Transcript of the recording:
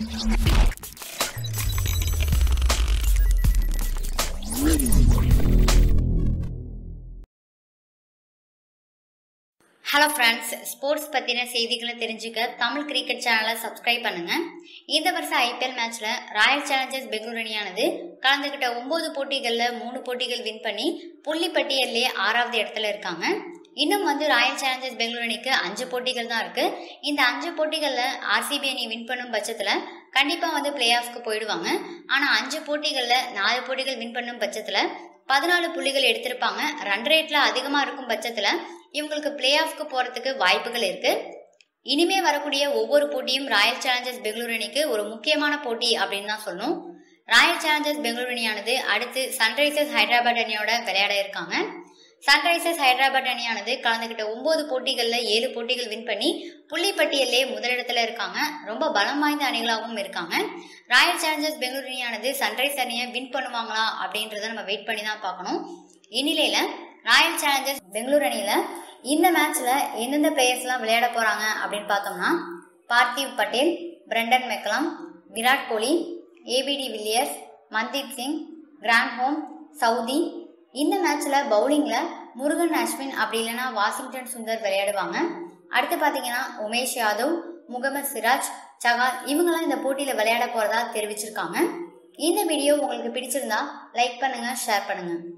hello friends sports பற்றின செய்திகளை தெரிஞ்சுக்க தமிழ் கிரிக்கெட் சேனலை சப்ஸ்கிரைப் பண்ணுங்க இந்த வருஷம் ஐபிஎல் மேட்ச்ல ராயல் சேலஞ்சர்ஸ் பெங்களூர் அணியானது கலந்துக்கிட்ட ஒன்பது போட்டிகளில் மூணு போட்டிகள் வின் பண்ணி புள்ளி பட்டியல்லே ஆறாவது இடத்துல இருக்காங்க இன்னும் வந்து ராயல் சேலஞ்சர்ஸ் பெங்களூர் அணிக்கு அஞ்சு போட்டிகள் தான் இருக்கு இந்த அஞ்சு போட்டிகளில் ஆர்சிபி அணி வின் பண்ணும் பட்சத்தில் கண்டிப்பாக வந்து பிளே ஆஃப்க்கு போயிடுவாங்க ஆனால் அஞ்சு போட்டிகளில் நாலு போட்டிகள் வின் பண்ணும் பட்சத்தில் பதினாலு புள்ளிகள் எடுத்திருப்பாங்க ரன் ரேட்ல அதிகமாக இருக்கும் பட்சத்தில் இவங்களுக்கு பிளே ஆஃப்க்கு போகிறதுக்கு வாய்ப்புகள் இருக்கு இனிமே வரக்கூடிய ஒவ்வொரு போட்டியும் ராயல் சேலஞ்சர்ஸ் பெங்களூர் அணிக்கு ஒரு முக்கியமான போட்டி அப்படின்னு தான் சொல்லணும் ராயல் சேலஞ்சர்ஸ் பெங்களூர் அணியானது அடுத்து சன்ரைசர்ஸ் ஹைதராபாத் அணியோட விளையாட இருக்காங்க சன்ரைசர்ஸ் ஹைதராபாத் அணியானது கலந்துக்கிட்ட ஒன்பது போட்டிகளில் ஏழு போட்டிகள் வின் பண்ணி புள்ளி பட்டியலே முதலிடத்துல இருக்காங்க ரொம்ப பலம் வாய்ந்த அணிகளாகவும் இருக்காங்க ராயல் சேலஞ்சர்ஸ் பெங்களூர் அணியானது சன்ரைஸ் அணியை வின் பண்ணுவாங்களா அப்படின்றத நம்ம வெயிட் பண்ணி தான் பார்க்கணும் இந்நிலையில ராயல் சேலஞ்சர்ஸ் பெங்களூர் அணியில இந்த மேட்ச்ல எந்தெந்த பிளேயர்ஸ்லாம் விளையாட போறாங்க அப்படின்னு பார்த்தோம்னா Parthiv Patel Brendon McCullum Virat Kohli ABD Villiers Mandeep Singh Grandhomme Southee இந்த மேட்ச்ல பவுலிங்ல முருகன் அஸ்வின் அப்படி இல்லைன்னா வாஷிங்டன் சுந்தர் விளையாடுவாங்க அடுத்து பார்த்தீங்கன்னா உமேஷ் யாதவ் முகமது சிராஜ் சகால் இவங்கெல்லாம் இந்த போட்டியில் விளையாட போறதா தெரிவிச்சிருக்காங்க இந்த வீடியோ உங்களுக்கு பிடிச்சிருந்தா லைக் பண்ணுங்க ஷேர் பண்ணுங்க